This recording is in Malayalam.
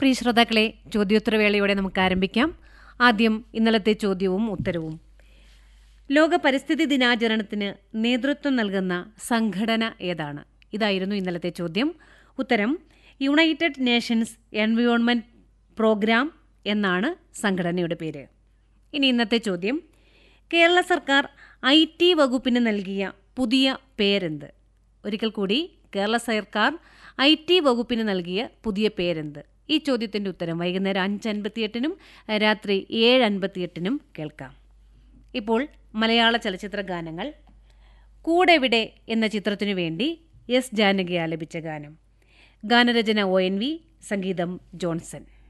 പ്രിയ ശ്രോതാക്കളെ ചോദ്യോത്തരവേളയോടെ നമുക്ക് ആരംഭിക്കാം ആദ്യം ഇന്നലത്തെ ചോദ്യവും ഉത്തരവും ലോക പരിസ്ഥിതി ദിനാചരണത്തിന് നേതൃത്വം നൽകുന്ന സംഘടന ഏതാണ് ഇതായിരുന്നു ഇന്നലത്തെ ചോദ്യം ഉത്തരം യുണൈറ്റഡ് നേഷൻസ് എൻവയോൺമെന്റ് പ്രോഗ്രാം എന്നാണ് സംഘടനയുടെ പേര് ഇനി ഇന്നത്തെ ചോദ്യം കേരള സർക്കാർ ഐ ടി വകുപ്പിന് നൽകിയ പുതിയ പേരെന്ത് ഒരിക്കൽ കൂടി കേരള സർക്കാർ ഐ ടി വകുപ്പിന് നൽകിയ പുതിയ പേരെന്ത് ഈ ചോദ്യത്തിന്റെ ഉത്തരം വൈകുന്നേരം അഞ്ച് അൻപത്തിയെട്ടിനും രാത്രി ഏഴ് അൻപത്തിയെട്ടിനും കേൾക്കാം ഇപ്പോൾ മലയാള ചലച്ചിത്ര ഗാനങ്ങൾ കൂടെവിടെ എന്ന ചിത്രത്തിനു വേണ്ടി എസ് ജാനകി ആലപിച്ച ഗാനം ഗാനരചന ഒ എൻ വി സംഗീതം ജോൺസൺ